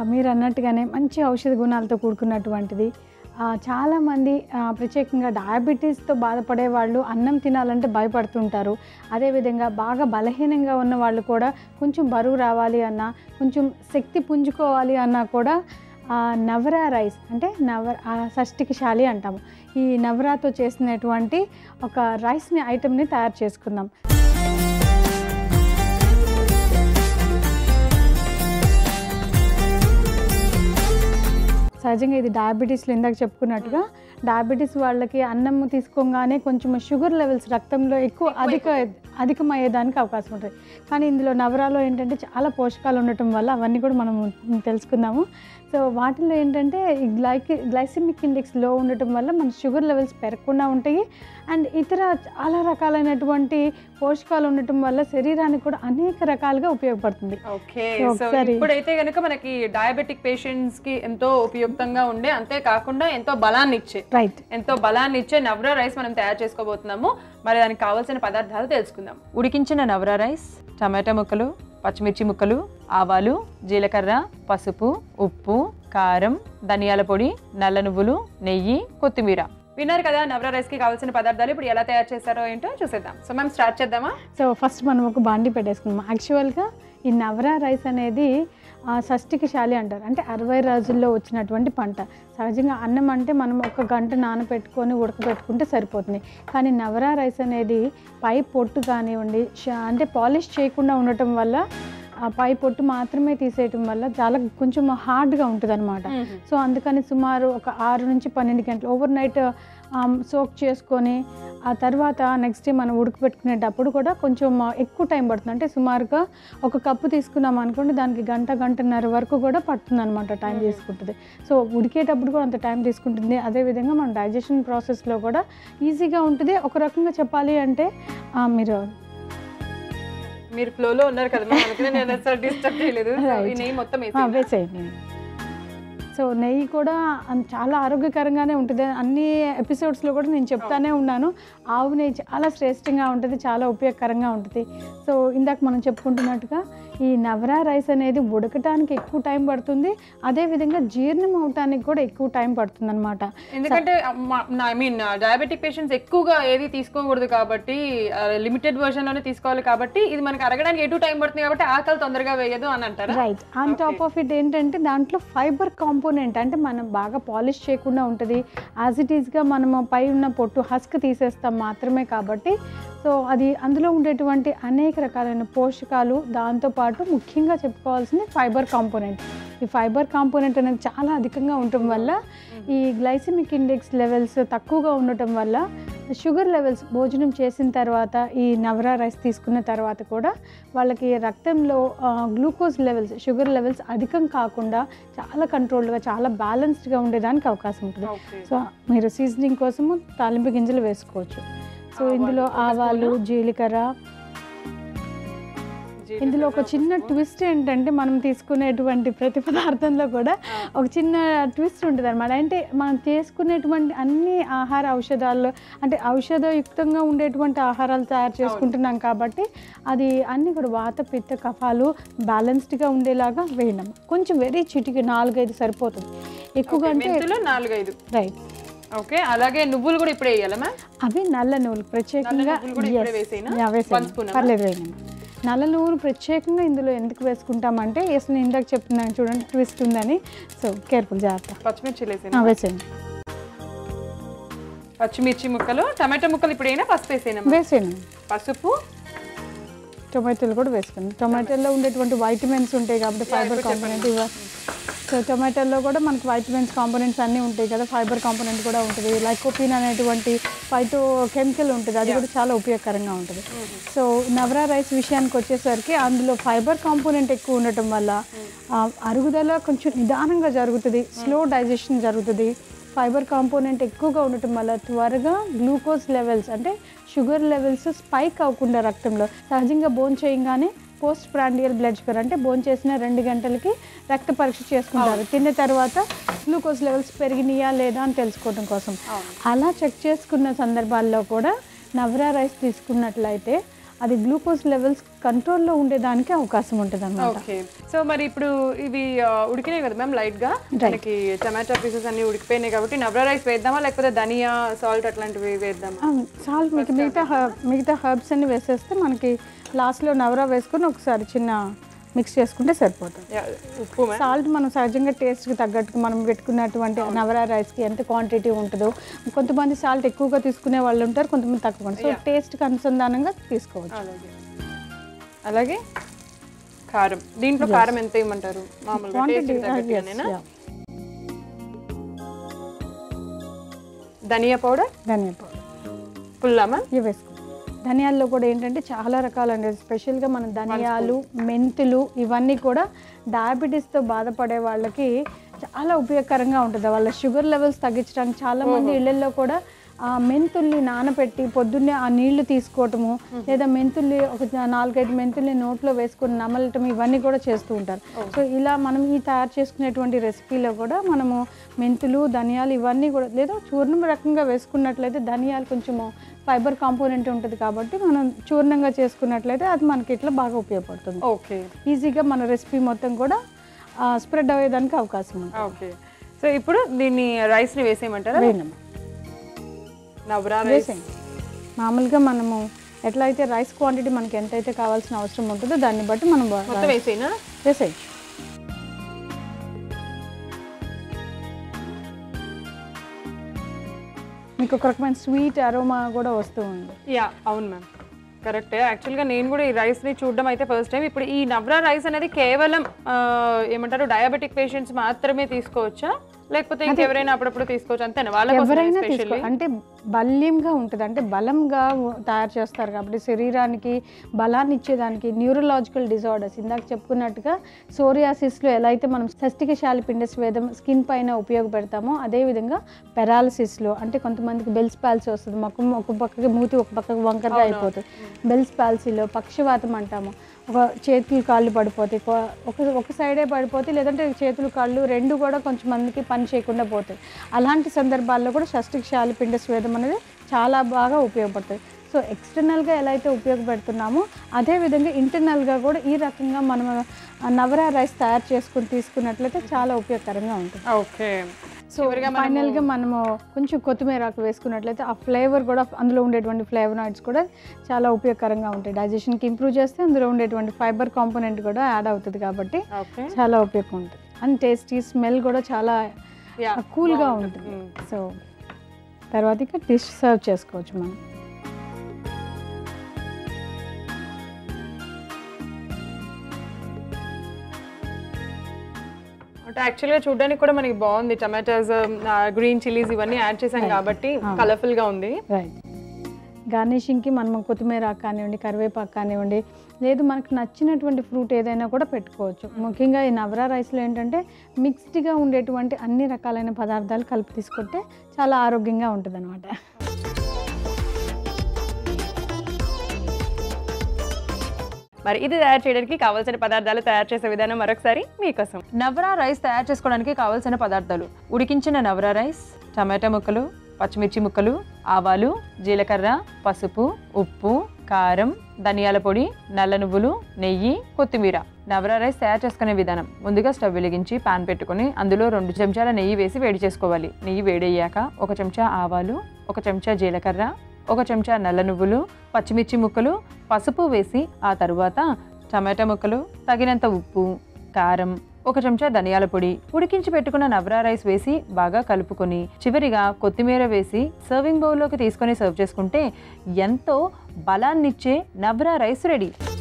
మీరు అన్నట్టుగానే మంచి ఔషధ గుణాలతో కూడుకున్నటువంటిది ఆ, చాలామంది ఆ, ప్రత్యేకంగా డయాబెటీస్తో బాధపడే వాళ్ళు అన్నం తినాలంటే భయపడుతుంటారు అదేవిధంగా బాగా బలహీనంగా ఉన్న వాళ్ళు కూడా కొంచెం బరువు రావాలి అన్నా కొంచెం శక్తి పుంజుకోవాలి అన్నా కూడా ఆ, నవరా రైస్ అంటే నవ ఆ, షష్టికి శాలి అంటాము ఈ నవరాతో చేసినటువంటి ఒక రైస్ని ఐటెంని తయారు చేసుకుందాం సహజంగా ఇది డయాబెటీస్లో ఇందాక చెప్పుకున్నట్టుగా డయాబెటీస్ వాళ్ళకి అన్నం తీసుకోగానే కొంచెం షుగర్ లెవెల్స్ రక్తంలో ఎక్కువ అధిక అధికమయ్యేదానికి అవకాశం ఉంటుంది కానీ ఇందులో నవరాలో ఏంటంటే చాలా పోషకాలు ఉండటం వల్ల అవన్నీ కూడా మనం తెలుసుకుందాము సో వాటిల్లో ఏంటంటే ఈ గ్లైకి గ్లైసిమిక్ ఇండెక్స్ లో ఉండటం వల్ల మన షుగర్ లెవెల్స్ పెరగకుండా ఉంటాయి అండ్ ఇతర చాలా రకాలైనటువంటి పోషకాలు ఉండటం వల్ల శరీరానికి కూడా అనేక రకాలుగా ఉపయోగపడుతుంది ఓకే సో సో ఒకసారి- ఇప్పుడైతే కనుక మనకి డయాబెటిక్ పేషెంట్స్ కి ఎంతో ఉపయుక్తంగా ఉండే అంతే కాకుండా ఎంతో బలాన్ని ఇచ్చే రైట్ ఎంతో బలాన్ని ఇచ్చే నవరా రైస్ మనం తయారు చేసుకోబోతున్నాము మరి దానికి కావాల్సిన పదార్థాలు తెలుసుకుందాం ఉడికించిన నవరా రైస్ టమాటా ముక్కలు పచ్చిమిర్చి ముక్కలు ఆవాలు జీలకర్ర పసుపు ఉప్పు కారం ధనియాల పొడి నల్ల నువ్వులు నెయ్యి కొత్తిమీర విన్నారు కదా నవరా రైస్ కి కావాల్సిన పదార్థాలు ఇప్పుడు ఎలా తయారు చేస్తారో ఏంటో చూసేద్దాం సో మేము స్టార్ట్ చేద్దామా సో ఫస్ట్ మనం ఒక బాండి పెట్టేసుకుందాం యాక్చువల్గా ఈ నవరా రైస్ అనేది ఆ, షష్టికి శాలి అంటారు అంటే అరవై రోజుల్లో వచ్చినటువంటి పంట సహజంగా అన్నం అంటే మనం ఒక గంట నానబెట్టుకొని ఉడకబెట్టుకుంటే సరిపోతుంది కానీ నవరా రైస్ అనేది పై పొట్టు కానివ్వండి ష- అంటే పాలిష్ చేయకుండా ఉండటం వల్ల ఆ పై పొట్టు మాత్రమే తీసేయటం వల్ల చాలా కొంచెం హార్డ్గా ఉంటుంది అనమాట సో అందుకని సుమారు ఒక ఆరు నుంచి పన్నెండు గంటలు ఓవర్ నైట్ సోక్ చేసుకొని ఆ తర్వాత నెక్స్ట్ డే మనం ఉడకబెట్టుకునేటప్పుడు కూడా కొంచెం ఆ, ఎక్కువ టైం పడుతుంది అంటే సుమారుగా ఒక కప్పు తీసుకున్నాం అనుకోండి దానికి గంట గంటన్నర వరకు కూడా పడుతుంది అనమాట టైం తీసుకుంటుంది సో ఉడికేటప్పుడు కూడా అంత టైం తీసుకుంటుంది అదేవిధంగా మన డైజెషన్ ప్రాసెస్లో కూడా ఈజీగా ఉంటుంది ఒక రకంగా చెప్పాలి అంటే ఆ, మీరు మీరు ఫ్లోలో ఉన్నారు కదా ma'am, అందుకనే నేను అసలు డిస్టర్బ్ చేయలేదు So, ఈ Right. నెయ్యి మొత్తం ఆ, వేసి వేసేయండి సో నెయ్యి కూడా అన్- చాలా ఆరోగ్యకరంగానే ఉంటుంది అన్ని ఎపిసోడ్స్లో కూడా నేను చెప్తానే ఉన్నాను ఆవు నెయ్యి చాలా శ్రేష్టంగా ఉంటుంది చాలా ఉపయోగకరంగా ఉంటుంది సో ఇందాక మనం చెప్పుకుంటున్నట్టుగా ఈ నవరా రైస్ అనేది ఉడకటానికి ఎక్కువ టైం పడుతుంది అదేవిధంగా జీర్ణం అవటానికి కూడా ఎక్కువ టైం పడుతుంది అనమాట ఎందుకంటే ఐ మీన్ డయాబెటిక్ పేషెంట్స్ ఎక్కువగా ఏది తీసుకోకూడదు కాబట్టి లిమిటెడ్ వర్షన్ లోనే తీసుకోవాలి కాబట్టి ఇది మనకి అరగడానికి ఎటు టైం పడుతుంది కాబట్టి ఆకలి తొందరగా వేయదు అని అంటారా right on top of it ఏంటంటే దాంట్లో ఫైబర్ కాంపోనెంట్ అంటే మనం బాగా పాలిష్ చేయకుండా ఉంటుంది యాజ్ ఇట్ ఈస్గా మనము పై ఉన్న పొట్టు హస్క్ తీసేస్తాం మాత్రమే కాబట్టి సో అది అందులో ఉండేటువంటి అనేక రకాలైన పోషకాలు దాంతోపాటు ముఖ్యంగా చెప్పుకోవాల్సింది ఫైబర్ కాంపోనెంట్ ఈ ఫైబర్ కాంపోనెంట్ అనేది చాలా అధికంగా ఉండటం వల్ల ఈ గ్లైసిమిక్ ఇండెక్స్ లెవెల్స్ తక్కువగా ఉండటం వల్ల షుగర్ లెవెల్స్ భోజనం చేసిన తర్వాత ఈ నవరా రైస్ తీసుకున్న తర్వాత కూడా వాళ్ళకి రక్తంలో గ్లూకోజ్ లెవెల్స్ షుగర్ లెవెల్స్ అధికం కాకుండా చాలా కంట్రోల్డ్గా చాలా బ్యాలెన్స్డ్గా ఉండేదానికి అవకాశం ఉంటుంది ఓకే సో మీరు సీజనింగ్ కోసము తాలింపు గింజలు వేసుకోవచ్చు సో ఆవాలు, ఇందులో ఒక ఆవాలు స్పూను. జీలకర్ర ఇందులో ఒక చిన్న ట్విస్ట్ ఏంటంటే మనం తీసుకునేటువంటి ప్రతి పదార్థంలో కూడా ఒక చిన్న ట్విస్ట్ ఉంటుంది అనమాట అంటే మనం తీసుకునేటువంటి అన్ని ఆహార ఔషధాల్లో అంటే ఔషధయుక్తంగా ఉండేటువంటి ఆహారాలు తయారు చేసుకుంటున్నాం కాబట్టి అది అన్ని కూడా వాత పిత్త కఫాలు బ్యాలెన్స్డ్గా ఉండేలాగా వేయడం కొంచెం వెరీ చిటికి నాలుగైదు సరిపోతుంది ఎక్కువగా అంటే మెంతులు నాలుగైదు రైట్ ఓకే అలాగే నువ్వులు కూడా ఇప్పుడే వేయాలా మ్యామ్ అవి నల్ల నువ్వులు ప్రత్యేకంగా నువ్వులు కూడా ఇప్పుడే yes. వేసేయనా? Yeah, వేసేయండి. One spoon ఆ? పర్లేదు వేయండి నల్ల నువ్వులు ప్రత్యేకంగా ఇందులో ఎందుకు వేసుకుంటామంటే అసలు నేను ఇందాక చెప్తున్నాను చూడండి ట్విస్ట్ ఉందని సో కేర్ఫుల్ జాగ్రత్త పచ్చిమిర్చి ఆ, వేసేనా వేసేయండి పచ్చిమిర్చి ముక్కలు టమాటో ముక్కలు ఇప్పుడు అయినా పసుపు వేసేనా వేసేయండి పసుపు టొమాటోలు కూడా వేసుకోండి టొమాటోలో ఉండేటువంటి వైటమిన్స్ ఉంటాయి కాబట్టి ఫైబర్ కాంపోనెంట్ ఇవ సో టొమాటోలో కూడా మనకు వైటమిన్స్ కాంపోనెంట్స్ అన్నీ ఉంటాయి కదా ఫైబర్ కాంపోనెంట్ కూడా ఉంటుంది లైకోపిన్ అనేటువంటి ఫైటో కెమికల్ ఉంటుంది అది కూడా చాలా ఉపయోగకరంగా ఉంటుంది సో నవరా రైస్ విషయానికి వచ్చేసరికి అందులో ఫైబర్ కాంపోనెంట్ ఎక్కువ ఉండటం వల్ల ఆ, అరుగుదల కొంచెం నిదానంగా జరుగుతుంది స్లో డైజెషన్ జరుగుతుంది ఫైబర్ కాంపోనెంట్ ఎక్కువగా ఉండటం వల్ల త్వరగా గ్లూకోజ్ లెవెల్స్ అంటే షుగర్ లెవెల్స్ స్పైక్ అవ్వకుండా రక్తంలో సహజంగా బోన్ చేయగానే పోస్ట్ ప్రాండియల్ బ్లడ్ షుగర్ అంటే బోన్ చేసిన రెండు గంటలకి రక్త పరీక్ష చేసుకుంటారు తిన్న తర్వాత గ్లూకోజ్ లెవెల్స్ పెరిగినాయా లేదా అని తెలుసుకోవడం కోసం అలా చెక్ చేసుకున్న సందర్భాల్లో కూడా నవరా రైస్ తీసుకున్నట్లయితే అది గ్లూకోజ్ లెవెల్స్ కంట్రోల్లో ఉండేదానికి అవకాశం ఉంటుంది అనమాట ఓకే సో మరి ఇప్పుడు ఇవి ఆ, ఉడికినాయి కదా మ్యామ్ లైట్ గా మనకి టమాటా పీసెస్ అన్ని ఉడికిపోయినాయి కాబట్టి నవ్రా రైస్ వేద్దామా లేకపోతే ధనియా సాల్ట్ అట్లాంటివి వేద్దామా సాల్ట్ మీకు మిగతా హర్బ్ మిగతా హర్బ్స్ అన్ని వేసేస్తే మనకి లాస్ట్లో నవరా వేసుకొని ఒకసారి చిన్న మిక్స్ చేసుకుంటే సరిపోతుంది యా, ఉప్పు మ్యామ్ సాల్ట్ మనం సహజంగా టేస్ట్కి తగ్గట్టుగా మనం పెట్టుకున్నటువంటి నవరా రైస్కి ఎంత క్వాంటిటీ ఉంటుందో కొంతమంది సాల్ట్ ఎక్కువగా తీసుకునే వాళ్ళు ఉంటారు కొంతమంది తక్కువ సో టేస్ట్కి అనుసంధానంగా తీసుకోవచ్చు అలాగే అలాగే కారం దీంట్లో కారం ఎంత ఇవ్వమంటారు మామూలుగా Quantity, టేస్ట్ uh, yes, తగ్గట్టుగానేనా yeah. ధనియా పౌడర్ ధనియా పౌడర్ పుల్లా మ్యామ్ ఇవి వేసుకో ధనియాల్లో కూడా ఏంటంటే చాలా రకాలండి స్పెషల్గా మన ధనియాలు మెంతులు ఇవన్నీ కూడా డయాబెటీస్తో బాధపడే వాళ్ళకి చాలా ఉపయోగకరంగా ఉంటుంది వాళ్ళ షుగర్ లెవెల్స్ తగ్గించడానికి చాలా మంది ఇళ్ళల్లో కూడా ఆ మెంతుల్ని నానబెట్టి పొద్దున్నే ఆ నీళ్లు తీసుకోవటము లేదా మెంతుల్ని ఒక నాలుగైదు మెంతుల్ని నోట్లో వేసుకొని నమలటం ఇవన్నీ కూడా చేస్తూ ఉంటారు సో ఇలా మనం ఈ తయారు చేసుకునేటువంటి రెసిపీలో కూడా మనము మెంతులు ధనియాలు ఇవన్నీ కూడా లేదా చూర్ణం రకంగా వేసుకున్నట్లయితే ధనియాలు కొంచెము ఫైబర్ కాంపోనెంట్ ఉంటుంది కాబట్టి మనం చూర్ణంగా చేసుకున్నట్లయితే అది మనకి ఇట్లా బాగా ఉపయోగపడుతుంది ఓకే ఈజీగా మన రెసిపీ మొత్తం కూడా స్ప్రెడ్ అయ్యేదానికి అవకాశం ఉంది ఓకే సో ఇప్పుడు దీన్ని రైస్ని వేసేయమంటారా వేయనమ్మా నవ్రా రైస్ వేసేయండి మామూలుగా మనము ఎట్లయితే రైస్ క్వాంటిటీ మనకి ఎంతైతే కావాల్సిన అవసరం ఉంటుందో దాన్ని బట్టి మనం వా- మొత్తం వేసేనా వేసేయచ్చు మీకు ఒక రకమైన స్వీట్ అరోమా కూడా వస్తూ ఉంది యా అవును మ్యామ్ కరెక్టే యాక్చువల్గా నేను కూడా ఈ రైస్ని చూడడం అయితే ఫస్ట్ టైం ఇప్పుడు ఈ నవ్రా రైస్ అనేది కేవలం ఆ, ఏమంటారు డయాబెటిక్ పేషెంట్స్ మాత్రమే తీసుకోవచ్చా లేకపోతే ఇంకెవరైనా అప్పుడప్పుడు తీసుకోవచ్చు అంతేనా వాళ్ళ ఎవరైనా స్పెషల్లీ తీసుకో అంటే బల్యంగా ఉంటుంది అంటే బలంగా ఉ- తయారు చేస్తారు కాబట్టి శరీరానికి బలాన్ని ఇచ్చేదానికి న్యూరలాజికల్ డిజార్డర్స్ ఇందాక చెప్పుకున్నట్టుగా సోరియాసిస్లో ఎలా అయితే మనం సస్టికశాలి పిండస్ వేదం స్కిన్ పైన ఉపయోగపెడతామో అదేవిధంగా పెరాలసిస్లో అంటే కొంతమందికి బెల్స్ పాల్సీ వస్తుంది మొక్క ఒక పక్కకి మూతి ఒక పక్కకి వంకరగా అయిపోతుంది బెల్స్ పాల్సీలో పక్షవాతం అంటాము ఒక చేతులు కాళ్ళు పడిపోతాయి కొ- ఒక ఒక సైడే పడిపోతాయి లేదంటే చేతులు కాళ్ళు రెండు కూడా కొంచెం మందికి పని చేయకుండా పోతాయి అలాంటి సందర్భాల్లో కూడా షష్టిక్షాలి పిండ స్వేదం అనేది చాలా బాగా ఉపయోగపడుతుంది సో ఎక్స్టర్నల్గా ఎలా అయితే ఉపయోగపెడుతున్నామో అదేవిధంగా ఇంటర్నల్గా కూడా ఈ రకంగా మనం ఆ నవరా రైస్ తయారు చేసుకుని తీసుకున్నట్లయితే చాలా ఉపయోగకరంగా ఉంటుంది ఓకే సో ఫైనల్గా మనము కొంచెం కొత్తిమీర ఆకు వేసుకున్నట్లయితే ఆ ఫ్లేవర్ కూడా అందులో ఉండేటువంటి ఫ్లేవనాయిడ్స్ కూడా చాలా ఉపయోగకరంగా ఉంటాయి డైజెషన్కి ఇంప్రూవ్ చేస్తే అందులో ఉండేటువంటి ఫైబర్ కాంపోనెంట్ కూడా యాడ్ అవుతుంది కాబట్టి ఓకే చాలా ఉపయోగం ఉంటుంది అండ్ టేస్టీ స్మెల్ కూడా చాలా యా కూల్గా ఉంటుంది సో తర్వాత ఇక డిష్ సర్వ్ చేసుకోవచ్చు మనం అంటే యాక్చువల్గా చూడడానికి కూడా మనకి బాగుంది టమాటాస్ గ్రీన్ చిల్లీస్ ఇవన్నీ యాడ్ చేసాం కాబట్టి కలర్ఫుల్ గా ఉంది రైట్ గార్నిషింగ్కి మనం కొత్తిమీర ఆకు కానివ్వండి కరివేపాకు కానివ్వండి లేదు మనకు నచ్చినటువంటి ఫ్రూట్ ఏదైనా కూడా పెట్టుకోవచ్చు ముఖ్యంగా ఈ నవరా రైస్లో ఏంటంటే మిక్స్డ్గా ఉండేటువంటి అన్ని రకాలైన పదార్థాలు కలిపి తీసుకుంటే చాలా ఆరోగ్యంగా ఉంటుంది అనమాట మరి ఇది తయారు చేయడానికి కావాల్సిన పదార్థాలు తయారు చేసే విధానం మరొకసారి మీకోసం నవరా రైస్ తయారు చేసుకోవడానికి కావాల్సిన పదార్థాలు ఉడికించిన నవరా రైస్ టమాటా ముక్కలు పచ్చిమిర్చి ముక్కలు ఆవాలు జీలకర్ర పసుపు ఉప్పు కారం ధనియాల పొడి నల్ల నువ్వులు నెయ్యి కొత్తిమీర నవరా రైస్ తయారు చేసుకునే విధానం ముందుగా స్టవ్ వెలిగించి పాన్ పెట్టుకొని అందులో రెండు చెంచాల నెయ్యి వేసి వేడి చేసుకోవాలి నెయ్యి వేడయ్యాక ఒక చెంచా ఆవాలు ఒక చెంచా జీలకర్ర ఒక చెంచా నల్ల నువ్వులు పచ్చిమిర్చి ముక్కలు పసుపు వేసి ఆ తరువాత టమాటా ముక్కలు తగినంత ఉప్పు కారం ఒక చెంచా ధనియాల పొడి ఉడికించి పెట్టుకున్న నవరా రైస్ వేసి బాగా కలుపుకొని చివరిగా కొత్తిమీర వేసి సర్వింగ్ బౌల్లోకి తీసుకొని సర్వ్ చేసుకుంటే ఎంతో బలాన్నిచ్చే నవరా రైస్ రెడీ